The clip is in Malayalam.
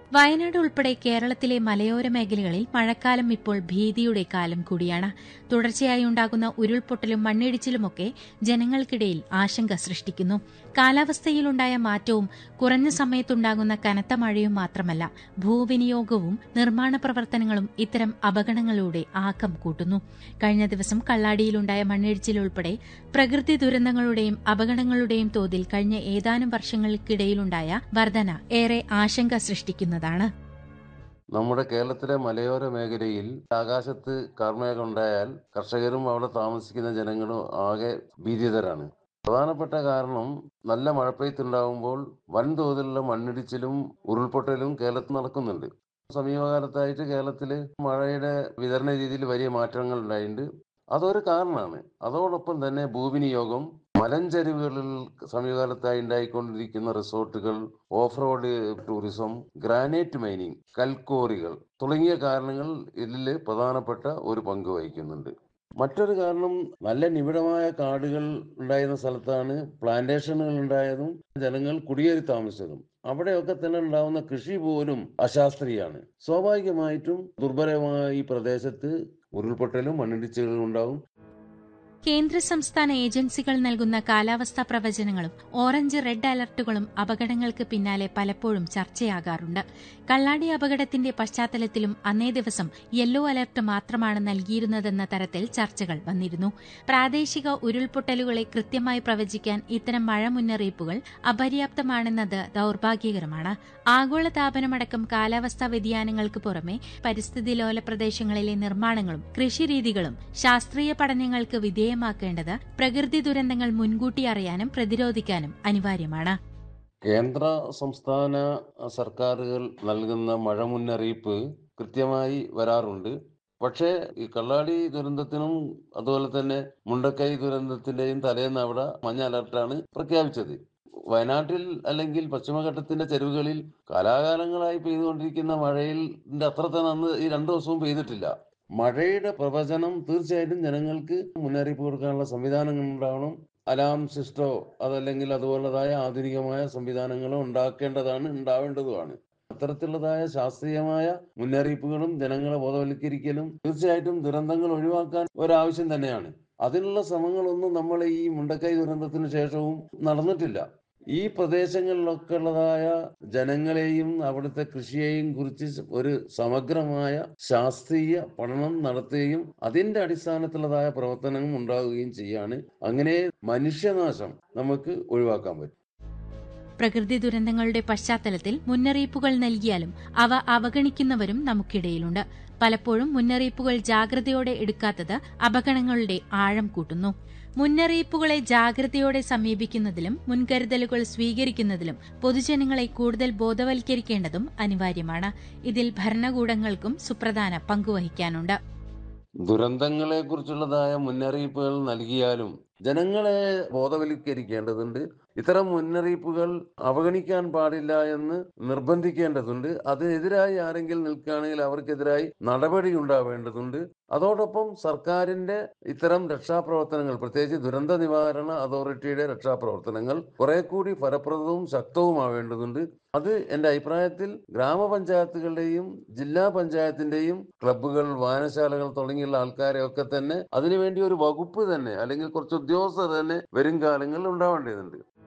വയനാട് ഉൾപ്പെടെ കേരളത്തിലെ മലയോര മേഖലകളിൽ മഴക്കാലം ഇപ്പോൾ ഭീതിയുടെ കാലം കൂടിയാണ് തുടർച്ചയായി ഉണ്ടാകുന്ന ഉരുൾപൊട്ടലും മണ്ണിടിച്ചിലുമൊക്കെ ജനങ്ങൾക്കിടയിൽ ആശങ്ക സൃഷ്ടിക്കുന്നു കാലാവസ്ഥയിലുണ്ടായ മാറ്റവും കുറഞ്ഞ സമയത്തുണ്ടാകുന്ന കനത്ത മഴയും മാത്രമല്ല ഭൂവിനിയോഗവും നിർമ്മാണ പ്രവർത്തനങ്ങളും ഇത്തരം അപകടങ്ങളുടെ ആക്കം കൂട്ടുന്നു കഴിഞ്ഞ ദിവസം കള്ളാടിയിലുണ്ടായ മണ്ണിടിച്ചിലുൾപ്പെടെ പ്രകൃതി ദുരന്തങ്ങളുടെയും അപകടങ്ങളുടെയും തോതിൽ കഴിഞ്ഞ ഏതാനും വർഷങ്ങൾക്കിടയിലുണ്ടായ വർധന ഏറെ ആശങ്ക സൃഷ്ടിക്കുന്നതാണ് നമ്മുടെ കേരളത്തിലെ മലയോര മേഖലയിൽ ആകാശത്ത് കാർമേഘം ഉണ്ടായാൽ കർഷകരും അവിടെ താമസിക്കുന്ന ജനങ്ങളും ആകെ ഭീതിതരാണ് പ്രധാനപ്പെട്ട കാരണം നല്ല മഴപ്പെയ്ത്തുണ്ടാകുമ്പോൾ വൻതോതിലുള്ള മണ്ണിടിച്ചിലും ഉരുൾപൊട്ടലും കേരളത്തിൽ നടക്കുന്നുണ്ട് സമീപകാലത്തായിട്ട് കേരളത്തിൽ മഴയുടെ വിതരണ രീതിയിൽ വലിയ മാറ്റങ്ങൾ ഉണ്ടായിട്ടുണ്ട് അതൊരു കാരണമാണ് അതോടൊപ്പം തന്നെ ഭൂവിനിയോഗം മലഞ്ചരിവുകളിൽ സമീപകാലത്തായി ഉണ്ടായിക്കൊണ്ടിരിക്കുന്ന റിസോർട്ടുകൾ off road tourism granite mining കൽക്കോറികൾ തുടങ്ങിയ കാരണങ്ങൾ ഇതിൽ പ്രധാനപ്പെട്ട ഒരു പങ്ക് വഹിക്കുന്നുണ്ട് മറ്റൊരു കാരണം നല്ല നിബിഡമായ കാടുകൾ ഉണ്ടായിരുന്ന സ്ഥലത്താണ് പ്ലാന്റേഷനുകൾ ഉണ്ടായതും ജനങ്ങൾ കുടിയേറി താമസിച്ചതും അവിടെയൊക്കെ തന്നെ ഉണ്ടാവുന്ന കൃഷി പോലും അശാസ്ത്രീയാണ് സ്വാഭാവികമായിട്ടും ദുർബലമായ ഈ പ്രദേശത്ത് ഉരുൾപൊട്ടലും മണ്ണിടിച്ചിലുകളും ഉണ്ടാവും കേന്ദ്ര സംസ്ഥാന ഏജൻസികൾ നൽകുന്ന കാലാവസ്ഥാ പ്രവചനങ്ങളും ഓറഞ്ച് റെഡ് അലർട്ടുകളും അപകടങ്ങൾക്ക് പിന്നാലെ പലപ്പോഴും ചർച്ചയാകാറുണ്ട് കള്ളാടി അപകടത്തിന്റെ പശ്ചാത്തലത്തിലും അന്നേ ദിവസം യെല്ലോ അലർട്ട് മാത്രമാണ് നൽകിയിരുന്നതെന്ന തരത്തിൽ ചർച്ചകൾ വന്നിരുന്നു പ്രാദേശിക ഉരുൾപൊട്ടലുകളെ കൃത്യമായി പ്രവചിക്കാൻ ഇത്തരം മഴ മുന്നറിയിപ്പുകൾ അപര്യാപ്തമാണെന്നത് ദൌർഭാഗ്യകരമാണ് ആഗോളതാപനമടക്കം കാലാവസ്ഥാ വ്യതിയാനങ്ങൾക്ക് പുറമെ പരിസ്ഥിതി ലോല പ്രദേശങ്ങളിലെ നിർമ്മാണങ്ങളും കൃഷിരീതികളും ശാസ്ത്രീയ പഠനങ്ങൾക്ക് വിധേയമാക്കേണ്ടത് പ്രകൃതി ദുരന്തങ്ങൾ മുൻകൂട്ടി അറിയാനും പ്രതിരോധിക്കാനും അനിവാര്യമാണ് കേന്ദ്ര സംസ്ഥാന സർക്കാരുകൾ നൽകുന്ന മഴ മുന്നറിയിപ്പ് കൃത്യമായി വരാറുണ്ട് പക്ഷേ ഈ കള്ളാടി ദുരന്തത്തിനും അതുപോലെ തന്നെ മുണ്ടക്കൈ ദുരന്തത്തിന്റെയും തലേന്ന് അവിടെ മഞ്ഞ അലർട്ടാണ് പ്രഖ്യാപിച്ചത് വയനാട്ടിൽ അല്ലെങ്കിൽ പശ്ചിമഘട്ടത്തിന്റെ ചെരുവുകളിൽ കാലാകാലങ്ങളായി പെയ്തുകൊണ്ടിരിക്കുന്ന മഴയിൽ അത്ര തന്നെ അന്ന് ഈ രണ്ടു ദിവസവും പെയ്തിട്ടില്ല മഴയുടെ പ്രവചനം തീർച്ചയായിട്ടും ജനങ്ങൾക്ക് മുന്നറിയിപ്പ് കൊടുക്കാനുള്ള സംവിധാനങ്ങൾ ഉണ്ടാവണം അലാം സിസ്റ്റോ അതല്ലെങ്കിൽ അതുപോലതായ ആധുനികമായ സംവിധാനങ്ങളോ ഉണ്ടാക്കേണ്ടതാണ് ഉണ്ടാവേണ്ടതുമാണ് അത്തരത്തിലുള്ളതായ ശാസ്ത്രീയമായ മുന്നറിയിപ്പുകളും ജനങ്ങളെ ബോധവൽക്കരിക്കലും തീർച്ചയായിട്ടും ദുരന്തങ്ങൾ ഒഴിവാക്കാൻ ഒരാവശ്യം തന്നെയാണ് അതിനുള്ള ശ്രമങ്ങളൊന്നും നമ്മൾ ഈ മുണ്ടക്കൈ ദുരന്തത്തിന് ശേഷവും നടന്നിട്ടില്ല ഈ പ്രദേശങ്ങളിലൊക്കെ ഉള്ളതായ ജനങ്ങളെയും അവിടുത്തെ കൃഷിയെയും കുറിച്ച് ഒരു സമഗ്രമായ ശാസ്ത്രീയ പഠനം നടത്തുകയും അതിന്റെ അടിസ്ഥാനത്തിലുള്ളതായ പ്രവർത്തനങ്ങൾ ഉണ്ടാവുകയും ചെയ്യാണ് അങ്ങനെ മനുഷ്യനാശം നമുക്ക് ഒഴിവാക്കാൻ പറ്റും പ്രകൃതി ദുരന്തങ്ങളുടെ പശ്ചാത്തലത്തിൽ മുന്നറിയിപ്പുകൾ നൽകിയാലും അവ അവഗണിക്കുന്നവരും നമുക്കിടയിലുണ്ട് പലപ്പോഴും മുന്നറിയിപ്പുകൾ ജാഗ്രതയോടെ എടുക്കാത്തത് അപകടങ്ങളുടെ ആഴം കൂട്ടുന്നു മുന്നറിയിപ്പുകളെ ജാഗ്രതയോടെ സമീപിക്കുന്നതിലും മുൻകരുതലുകൾ സ്വീകരിക്കുന്നതിലും പൊതുജനങ്ങളെ കൂടുതൽ ബോധവൽക്കരിക്കേണ്ടതും അനിവാര്യമാണ് ഇതിൽ ഭരണകൂടങ്ങൾക്കും സുപ്രധാന പങ്കുവഹിക്കാനുണ്ട് ദുരന്തങ്ങളെ കുറിച്ചുള്ളതായ മുന്നറിയിപ്പുകൾ നൽകിയാലും ജനങ്ങളെ ബോധവൽക്കരിക്കേണ്ടതുണ്ട് ഇത്തരം മുന്നറിയിപ്പുകൾ അവഗണിക്കാൻ പാടില്ല എന്ന് നിർബന്ധിക്കേണ്ടതുണ്ട് അതിനെതിരായി ആരെങ്കിലും നിൽക്കുകയാണെങ്കിൽ അവർക്കെതിരായി നടപടി ഉണ്ടാവേണ്ടതുണ്ട് അതോടൊപ്പം സർക്കാരിന്റെ ഇത്തരം രക്ഷാപ്രവർത്തനങ്ങൾ പ്രത്യേകിച്ച് ദുരന്ത നിവാരണ അതോറിറ്റിയുടെ രക്ഷാപ്രവർത്തനങ്ങൾ കുറെ കൂടി ഫലപ്രദവും ശക്തവുമാവേണ്ടതുണ്ട് അത് എന്റെ അഭിപ്രായത്തിൽ ഗ്രാമപഞ്ചായത്തുകളുടെയും ജില്ലാ പഞ്ചായത്തിന്റെയും ക്ലബ്ബുകൾ വായനശാലകൾ തുടങ്ങിയുള്ള ആൾക്കാരെയൊക്കെ തന്നെ അതിനുവേണ്ടി ഒരു വകുപ്പ് തന്നെ അല്ലെങ്കിൽ കുറച്ച് ഉദ്യോഗസ്ഥർ തന്നെ വരും കാലങ്ങളിൽ ഉണ്ടാവേണ്ടതുണ്ട്